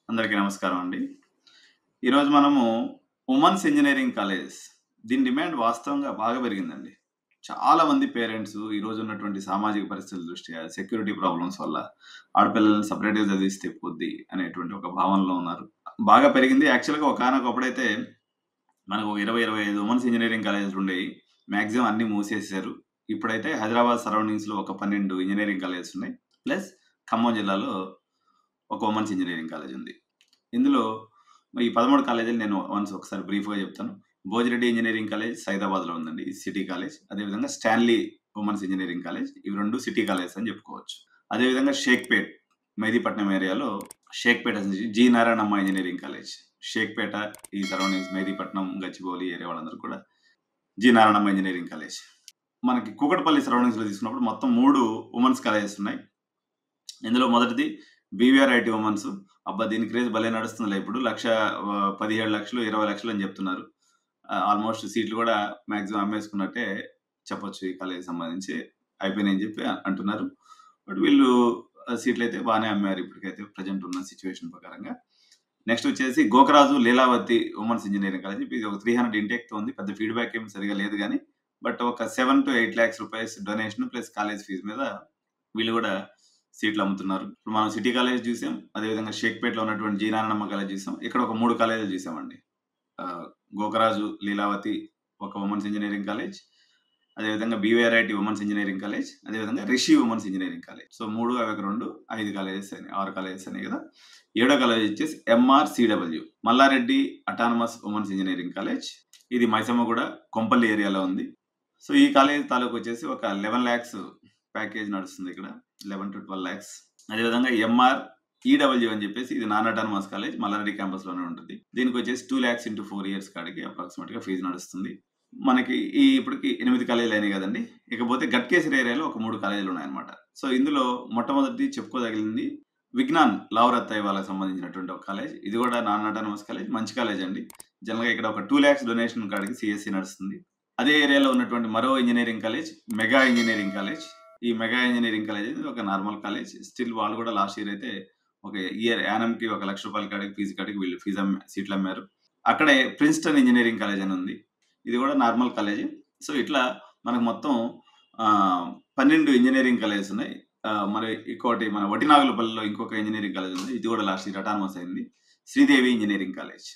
అందరికీ నమస్కారం అండి. ఈరోజు మనము ఉమెన్స్ ఇంజినీరింగ్ కాలేజెస్ దీని డిమాండ్ వాస్తవంగా బాగా పెరిగిందండి. చాలా మంది పేరెంట్స్ ఈ రోజు ఉన్నటువంటి సామాజిక పరిస్థితుల దృష్ట్యా సెక్యూరిటీ ప్రాబ్లమ్స్ వల్ల ఆడపిల్లల్ని సెపరేట్‌గా చదివిస్తే పోద్ది అనేటువంటి ఒక భావనలో ఉన్నారు. బాగా పెరిగింది. యాక్చువల్‌గా ఒకానొకప్పుడైతే మనకు 20, 25 ఉమెన్స్ ఇంజినీరింగ్ కాలేజెస్ ఉండేయి. మాక్సిమం అన్నీ మూసేసారు. ఇప్పుడైతే హైదరాబాద్ సరౌండింగ్స్‌లో ఒక 12 ఇంజినీరింగ్ కాలేజెస్ ఉన్నాయి. ప్లస్ ఖమ్మం జిల్లాలో ఒక ఉమెన్స్ ఇంజినీరింగ్ కాలేజ్ ఉంది. ఇందులో ఈ 13 కాలేజీలు నేను వన్స్ ఒకసారి బ్రీఫ్‌గా చెప్తాను. భోజిరెడ్డి ఇంజినీరింగ్ కాలేజ్ సైదాబాద్‌లో ఉందండి. ఇది సిటీ కాలేజ్. అదేవిధంగా స్టాన్లీ ఉమెన్స్ ఇంజినీరింగ్ కాలేజ్. ఇవి 2 సిటీ కాలేజెస్ అని చెప్పుకోవచ్చు. అదేవిధంగా Shaikpet Mehdipatnam area Shaikpet G. Narayanamma engineering college. Shaikpet ఈ సరౌండింగ్స్ మెహదీపట్నం, గచ్చిబౌలి ఏరియా వాళ్ళందరూ కూడా జి. Narayanamma engineering college. మనకి కూకట్పల్లి సరౌండింగ్స్‌లో తీసుకున్నప్పుడు మొత్తం 3 ఉమెన్స్ కాలేజెస్ ఉన్నాయి. ఇందులో మొదటిది బీవీఆర్ఐటీ ఉమెన్స్. అబ్బా! దీని క్రేజ్ భలే నడుస్తుందిలే ఇప్పుడు. లక్ష ఆహ్, 17,00,000, 20,00,000 అని చెప్తున్నారు. ఆహ్, ఆల్‌మోస్ట్ సీట్లు కూడా మాక్సిమం అమ్మేసుకున్నట్టే చెప్పొచ్చు ఈ కాలేజ్‌కి సంబంధించి. అయిపోయినాయని చెప్పి అంటున్నారు. బట్ వీళ్ళు ఆహ్, సీట్లయితే బానే అమ్మారు ఇప్పటికైతే ప్రెజెంట్ ఉన్న సిట్యుయేషన్ ప్రకారంగా. నెక్స్ట్ వచ్చేసి Gokaraju Leelavathi women's engineering college. ఇది ఒక 300 ఇంటేక్‌తో ఉంది. పెద్ద ఫీడ్‌బ్యాక్ ఏమి సరిగ్గా లేదు గానీ, బట్ ఒక 7-8 lakhs rupees donation plus college fees మీద వీళ్ళు కూడా సీట్లు అమ్ముతున్నారు. ఇప్పుడు మనం సిటీ కాలేజ్ చూసాం. అదేవిధంగా షేక్‌పేట్‌లో ఉన్నటువంటి జి. నారాయణమ్మ కాలేజ్ చూసాం. ఇక్కడ ఒక 3 కాలేజీలు చూసామండి. ఆహ్, గోకరాజు లీలావతి ఒక ఉమెన్స్ ఇంజినీరింగ్ కాలేజ్. అదేవిధంగా బీవీఆర్ఐటీ ఉమెన్స్ ఇంజినీరింగ్ కాలేజ్. అదేవిధంగా Rishi women's engineering college. So 3 అవి ఒక 2 5 కాలేజెస్ అయినాయి. 6 కాలేజెస్ అయినాయి కదా! ఏడో కాలేజ్ వచ్చేసి MRCW Mallareddy autonomous women's engineering college. ఇది మైసమ్మగూడ, కొంపల్లి ఏరియాలో ఉంది. సో ఈ కాలేజ్ తాలూకు వచ్చేసి ఒక 11 లాక్స్ ప్యాకేజ్ నడుస్తుంది ఇక్కడ. 11-12 లాక్స్. అదేవిధంగా ఎంఆర్ ఈడబ్ల్యూ అని చెప్పేసి ఇది నాన్ అటానమస్ కాలేజ్. మల్లారెడ్డి క్యాంపస్‌లోనే ఉంటుంది. దీనికి వచ్చేసి 2 లాక్స్ ఇంటూ 4 ఇయర్స్ కాడికి అప్రాక్సిమేట్‌గా ఫీజు నడుస్తుంది. మనకి ఈ ఇప్పటికి 8 కాలేజీలు అయినాయి కదండీ! ఇకపోతే గట్కేసర్ ఏరియాలో ఒక 3 కాలేజీలు ఉన్నాయన్నమాట. సో ఇందులో మొట్టమొదటిది చెప్పుకోదగినది విజ్ఞాన్ లావరత్తయ్య వాళ్ళకి సంబంధించినటువంటి ఒక కాలేజ్. ఇది కూడా నాన్ అటానమస్ కాలేజ్. మంచి కాలేజ్ అండి. జనరల్‌గా ఇక్కడ ఒక 2 లాక్స్ డొనేషన్ కాడికి సీఎస్‌సీ నడుస్తుంది. అదే ఏరియాలో ఉన్నటువంటి మరో engineering college mega engineering college. ఈ మెగా ఇంజినీరింగ్ కాలేజ్ అనేది ఒక నార్మల్ కాలేజ్. స్టిల్ వాళ్ళు కూడా లాస్ట్ ఇయర్ అయితే ఒక ఇయర్ యానమ్‌కి ఒక రూ. 1,00,000 కాడికి ఫీజు కాడికి వీళ్ళు ఫీజు అమ్ సీట్లు అమ్మారు. అక్కడే ప్రిన్స్‌టన్ ఇంజినీరింగ్ కాలేజ్ అని ఉంది. ఇది కూడా నార్మల్ కాలేజ్. సో ఇట్లా మనకు మొత్తం ఆహ్, 12 ఇంజినీరింగ్ కాలేజెస్ ఉన్నాయి. ఆహ్, మరి ఇంకోటి మన వటినాగులపల్లిలో ఇంకొక ఇంజినీరింగ్ కాలేజ్ ఉంది. ఇది కూడా లాస్ట్ ఇయర్ అటానమస్ అయింది. Sridevi engineering college.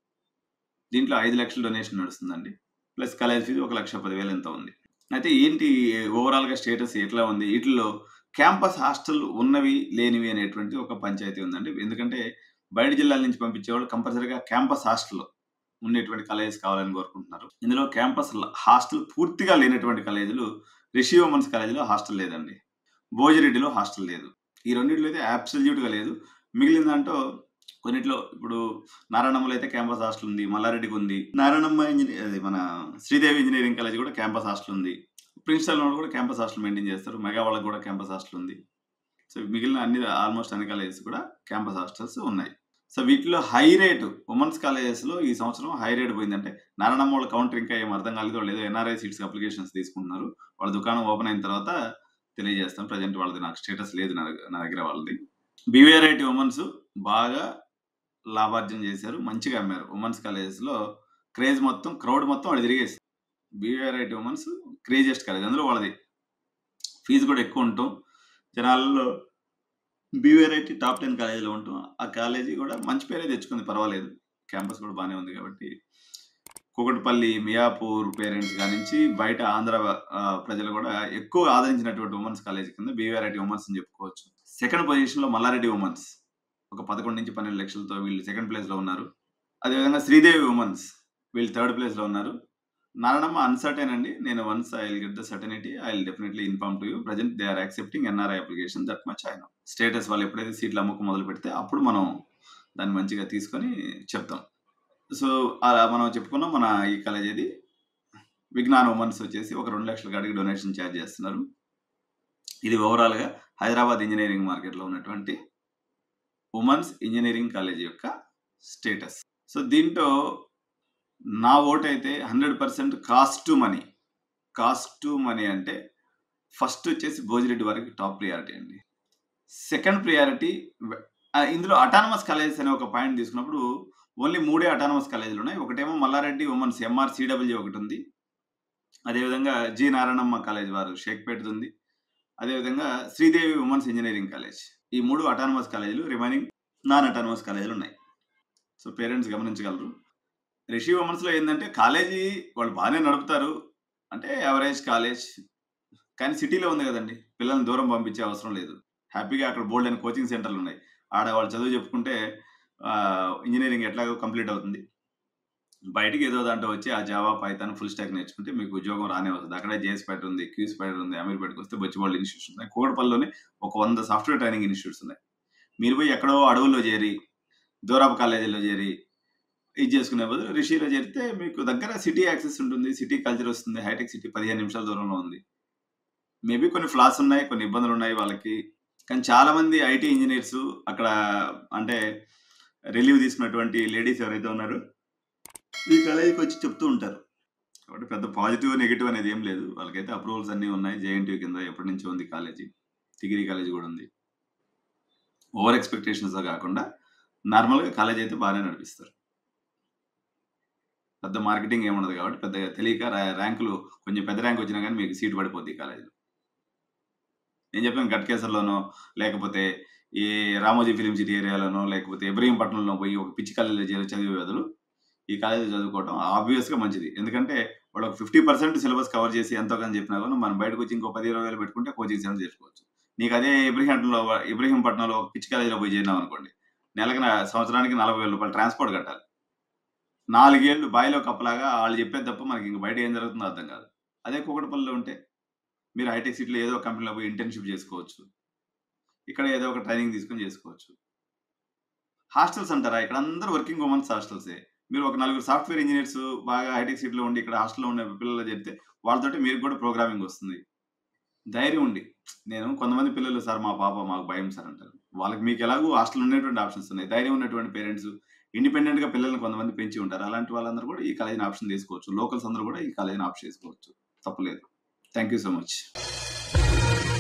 దీంట్లో 5,00,000 డొనేషన్ నడుస్తుందండి. ప్లస్ కాలేజ్ ఫీజు ఒక 1,10,000 ఎంతో ఉంది. అయితే ఏంటి ఓవరాల్‌గా స్టేటస్ ఎట్లా ఉంది? ఈటిల్లో క్యాంపస్ హాస్టల్ ఉన్నవి, లేనివి అనేటువంటి ఒక పంచాయతీ ఉందండి. ఎందుకంటే బయట జిల్లాల నుంచి పంపించేవాళ్ళు కంపల్సరీగా క్యాంపస్ హాస్టల్ ఉండేటువంటి కాలేజెస్ కావాలని కోరుకుంటున్నారు. ఇందులో క్యాంపస్ ల హాస్టల్ పూర్తిగా లేనటువంటి కాలేజీలు రిషి ఉమెన్స్ కాలేజ్‌లో హాస్టల్ లేదండి. భోజిరెడ్డిలో హాస్టల్ లేదు. ఈ రెండిట్లో అయితే అబ్సల్యూట్‌గా లేదు. మిగిలిన దాంట్లో కొన్నిట్లో ఇప్పుడు నారాయణమ్మలో అయితే క్యాంపస్ హాస్టల్ ఉంది. మల్లారెడ్డికి ఉంది. నారాయణమ్మ ఇంజినీ అది మన శ్రీదేవి ఇంజినీరింగ్ కాలేజ్ కూడా క్యాంపస్ హాస్టల్ ఉంది. ప్రిన్స్‌టన్‌లో కూడా క్యాంపస్ హాస్టల్ మెయింటైన్ చేస్తారు. మెగా వాళ్ళకి కూడా క్యాంపస్ హాస్టల్ ఉంది. సో మిగిలిన అన్ని ఆల్‌మోస్ట్ అన్ని కాలేజెస్ కూడా క్యాంపస్ హాస్టల్స్ ఉన్నాయి. సో వీటిలో హై రేట్ ఉమెన్స్ కాలేజెస్‌లో ఈ సంవత్సరం హై రేట్ పోయిందంటే నారాయణమ్మ వాళ్ళ కౌంటర్ ఇంకా ఏమి అర్థం కాలేదు. వాళ్ళు ఏదో ఎన్ఆర్ఐ సీట్స్‌కి అప్లికేషన్స్ తీసుకుంటున్నారు. వాళ్ళ దుకాణం ఓపెన్ అయిన తర్వాత తెలియజేస్తాం. ప్రెజెంట్ వాళ్ళది నాకు స్టేటస్ లేదు నా దగ్గ నా దగ్గర వాళ్ళది. బీవీఆర్ఐటీ ఉమెన్స్ బాగా లాభార్జన చేశారు. మంచిగా అమ్మారు. ఉమెన్స్ కాలేజెస్‌లో క్రేజ్ మొత్తం క్రౌడ్ మొత్తం అటు తిరిగేసింది. BVRIT women's craziest college. అందులో వాళ్ళది ఫీజు కూడా ఎక్కువ ఉండటం. జనాలలో బీవీఆర్ఐటీ టాప్ 10 కాలేజీలో ఉండటం. ఆ కాలేజీ కూడా మంచి పేరే తెచ్చుకుంది పర్వాలేదు. క్యాంపస్ కూడా బానే ఉంది కాబట్టి కూకట్పల్లి, మియాపూర్ పేరెంట్స్ కానించి బయట ఆంధ్ర ఆహ్, ప్రజలు కూడా ఎక్కువ ఆదరించినటువంటి ఉమెన్స్ కాలేజ్ కింద బీవీఆర్ఐటీ ఉమెన్స్ అని చెప్పుకోవచ్చు. సెకండ్ పొజిషన్‌లో మల్లారెడ్డి ఉమెన్స్. ఒక 11-12 లక్షలతో వీళ్ళు సెకండ్ ప్లేస్‌లో ఉన్నారు. అదేవిధంగా శ్రీదేవి ఉమెన్స్ వీళ్ళు థర్డ్ ప్లేస్‌లో ఉన్నారు. నారాయణమ్మ అన్‌సర్టైన్ అండి. నేను once I will get the certainty I will definitely inform to you. Present they are accepting NRI application that much I know. Status వాళ్ళు ఎప్పుడైతే సీట్లు అమ్మకం మొదలుపెడితే అప్పుడు మనం దాన్ని మంచిగా తీసుకొని చెప్తాం. సో అలా మనం చెప్పుకున్నాం. మన ఈ కాలేజ్ ఏది విజ్ఞాన్ ఉమెన్స్ వచ్చేసి ఒక 2,00,000 కాడికి డొనేషన్ చార్జ్ చేస్తున్నారు. ఇది ఓవరాల్‌గా హైదరాబాద్ ఇంజినీరింగ్ మార్కెట్‌లో ఉన్నటువంటి ఉమెన్స్ ఇంజినీరింగ్ కాలేజ్ యొక్క స్టేటస్. సో దీంట్లో నా ఓటైతే 100% cost to money. Cost to money అంటే ఫస్ట్ వచ్చేసి భోజిరెడ్డి వారికి టాప్ ప్రియారిటీ అండి. సెకండ్ ప్రియారిటీ వె ఆహ్, ఇందులో అటానమస్ కాలేజెస్ అనే ఒక పాయింట్ తీసుకున్నప్పుడు ఓన్లీ మూడే అటానమస్ కాలేజీలున్నాయి. ఒకటేమో మల్లారెడ్డి ఉమెన్స్ ఎంఆర్ సీడబ్ల్యూ ఒకటుంది. అదేవిధంగా జి. నారాయణమ్మ కాలేజ్ వారు షేక్‌పేట్‌దుంది. అదేవిధంగా శ్రీదేవి ఉమెన్స్ ఇంజినీరింగ్ కాలేజ్. ఈ 3 అటానమస్ కాలేజీలు. రిమైనింగ్ నాన్ అటానమస్ కాలేజీలున్నాయి. సో, పేరెంట్స్ గమనించగలరు. రిషి ఉమెన్స్‌లో ఏందంటే కాలేజీ వాళ్ళు బానే నడుపుతారు. అంటే యావరేజ్ కాలేజ్. కానీ సిటీలో ఉంది గదండీ! పిల్లల్ని దూరం పంపించే అవసరం లేదు. హ్యాపీగా అక్కడ బోలెడన్ని కోచింగ్ సెంటర్‌లున్నాయి. ఆడ వాళ్ళు చదువు చెప్పుకుంటే ఆహ్, ఇంజినీరింగ్ ఎట్లాగో కంప్లీట్ అవుతుంది. బయటికి ఏదో దాంట్లో వచ్చి ఆ జావా, పైథాన్, ఫుల్ స్టాక్ నేర్చుకుంటే మీకు ఉద్యోగం రానే వస్తది. అక్కడే జేఎస్‌పేట ఉంది, క్యూస్‌పేట ఉంది, అమీర్‌పేటకొస్తే బొచ్చిబోల్డ్ ఇన్‌స్టిట్యూట్స్ ఉన్నాయి. కూకట్పల్లిలోనే ఒక 100 సాఫ్ట్‌వేర్ ట్రైనింగ్ ఇన్‌స్టిట్యూట్స్ ఉన్నాయి. మీరు పోయి ఎక్కడో అడవుల్లో చేరి, దూరపు కాలేజీల్లో చేరి, ఇది చేసుకునే బదులు రిషిలో చేరితే మీకు దగ్గర సిటీ యాక్సెస్ ఉంటుంది. సిటీ కల్చర్ వస్తుంది. హైటెక్ సిటీ 15 నిమిషాల దూరంలో ఉంది. మేబీ కొన్ని ఫ్లాస్ ఉన్నాయి. కొన్ని ఇబ్బందులున్నాయి వాళ్ళకి. కానీ చాలా మంది ఐటీ ఇంజినీర్స్ అక్కడ అంటే రిలీవ్ తీసుకున్నటువంటి లేడీస్ ఎవరైతే ఉన్నారో ఈ కాలేజీకొచ్చి చెప్తూ ఉంటారు. కాబట్టి పెద్ద పాజిటివ్, నెగెటివ్ అనేది ఏం లేదు. వాళ్ళకైతే అప్రూవల్స్ అన్నీ ఉన్నాయి. జేఎన్‌టీయూ కింద ఎప్పటినుంచో ఉంది కాలేజీ. డిగ్రీ కాలేజీ గూడా ఉంది. ఓవర్ ఎక్స్‌పెక్టేషన్స్‌తో కాకుండా నార్మల్‌గా కాలేజీ అయితే బానే నడిపిస్తారు. పెద్ద మార్కెటింగ్ ఏముండదు కాబట్టి పెద్దగా తెలియక ర్యా ర్యాంకులు కొంచెం పెద్ద ర్యాంక్ వచ్చినా గానీ మీకు సీట్ పడిపోద్ది ఈ కాలేజీలో. నేను చెప్పాను గట్కేసర్‌లోనో, లేకపోతే ఈ రామోజీ ఫిల్మ్ సిటీ ఏరియాలోనో, లేకపోతే ఇబ్రహీంపట్నంలో పోయి ఒక పిచ్చి కాలేజీలో చేరి చదివే బదులు ఈ కాలేజీలో చదువుకోవడం ఆబ్వియస్‌గా మంచిది. ఎందుకంటే వాళ్ళు ఒక 50% సిలబస్ కవర్ చేసి ఎంతో కొంత చెప్పినా గాని మనం బయటకొచ్చి ఇంకో 10, 20 వేలు పెట్టుకుంటే కోచింగ్ సెంటర్ చేసుకోవచ్చు. నీకు అదే ఇబ్రహీంపట్నంలో ఇబ్రహీంపట్నంలో ఒక పిచ్చి కాలేజీలో పోయి చేరినావనుకోండి. నెలకి నా సంవత్సరానికి రూ. 40,000 ట్రాన్స్‌పోర్ట్ కట్టాలి. 4 ఏళ్ళు బాయిలో కప్పలాగా ఆళ్ళు చెప్పేది తప్ప మనకి ఇంక బయట ఏం జరుగుతుందో అర్థం కాదు. అదే కూకట్పల్లిలో ఉంటే మీరు హైటెక్ సిటీలో ఏదో ఒక కంపెనీలో పోయి ఇంటర్న్‌షిప్ చేసుకోవచ్చు. ఇక్కడ ఏదో ఒక ట్రైనింగ్ తీసుకొని చేసుకోవచ్చు. హాస్టల్స్ అంటారా? ఇక్కడ అందరూ వర్కింగ్ వుమెన్స్ హాస్టల్సే. మీరు ఒక నలుగురు సాఫ్ట్‌వేర్ ఇంజినీర్స్ బాగా హైటెక్ సిటీలో ఉండి ఇక్కడ హాస్టల్‌లో ఉన్న పిల్లలు చెప్తే వాళ్ళతోటి మీకు కూడా ప్రోగ్రామింగ్ వస్తుంది. ధైర్యం ఉండి. నేను కొంతమంది పిల్లలు సార్ మా పాప మాకు భయం సార్ అంటారు. వాళ్ళకి మీకు ఎలాగో హాస్టల్‌లో ఉండేటువంటి ఆప్షన్స్ ఉన్నాయి. ధైర్యం ఉన్నటువంటి పేరెంట్స్ ఇండిపెండెంట్‌గా పిల్లల్ని కొంతమంది పెంచి ఉంటారు. అలాంటి వాళ్ళందరూ కూడా ఈ కాలేజీని ఆప్షన్ తీసుకోవచ్చు. లోకల్స్ అందరూ కూడా ఈ కాలేజీని ఆప్ట్ చేసుకోవచ్చు. తప్పులేదు. Thank you so much.